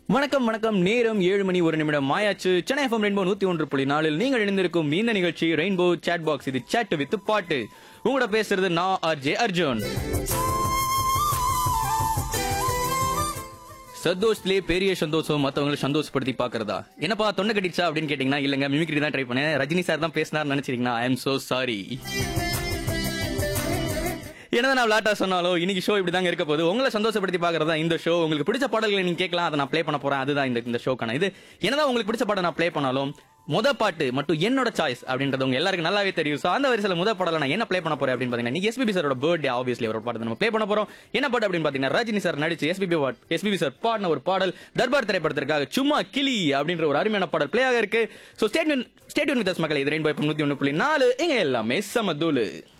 வணக்கம் வணக்கம் நேரம் ஏழு மணி ஒரு நிமிடம் மாயாச்சு சென்னை எஃப்எம் ரெயின்போ நூத்தி ஒன்று புள்ளி நாலில் நீங்கள் இணைந்திருக்கும் இந்த நிகழ்ச்சி ரெயின்போ சேட் பாக்ஸ் இது சேட் வித் பாட்டு உங்களோட பேசுறது நான் ஆர்ஜே அர்ஜுன் சந்தோஷத்திலே பெரிய சந்தோஷம் மத்தவங்களை சந்தோஷப்படுத்தி பாக்குறதா என்னப்பா தொண்டை கட்டிச்சா அப்படின்னு கேட்டீங்கன்னா இல்லங்க மிமிக்ரி தான் ட்ரை பண்ணேன் ரஜினி சார் தான் பேசினார் நினைச்சிருக்கீங்கன்னா ஐ எம் சோ சாரி என்னதான் நான் விளாட்டா சொன்னாலும் இன்னைக்கு ஷோ இப்படி தாங்க இருக்க போகுது உங்களை சந்தோஷப்படுத்தி பாக்குறதா இந்த ஷோ உங்களுக்கு பிடிச்ச பாடல்களை நீங்க கேட்கலாம் அதை நான் ப்ளே பண்ண போறேன் அதுதான் இந்த இந்த ஷோக்கான இது என்னதான் உங்களுக்கு பிடிச்ச பாடம் நான் ப்ளே பண்ணாலும் முத பாட்டு மட்டும் என்னோட சாய்ஸ் அப்படின்றது உங்க எல்லாருக்கும் நல்லாவே தெரியும் சோ அந்த வரிசையில முத பாடல நான் என்ன ப்ளே பண்ண போறேன் அப்படின்னு பாத்தீங்கன்னா நீங்க எஸ்பிபி சாரோட பர்த்டே ஆப்வியஸ்லி ஒரு பாட்டு நம்ம ப்ளே பண்ண போறோம் என்ன பாட்டு அப்படின்னு பாத்தீங்கன்னா ரஜினி சார் நடிச்சு எஸ்பிபி எஸ்பிபி சார் பாடின ஒரு பாடல் தர்பார் திரைப்படத்திற்காக சும்மா கிளி அப்படின்ற ஒரு அருமையான பாடல் பிளே ஆக இருக்கு சோ ஸ்டேட்மெண்ட் ஸ்டேட்மெண்ட் வித் மக்களை இது ரெயின்போ நூத்தி ஒன்று புள்ளி நாலு இங்க எல்லாமே சமதூளு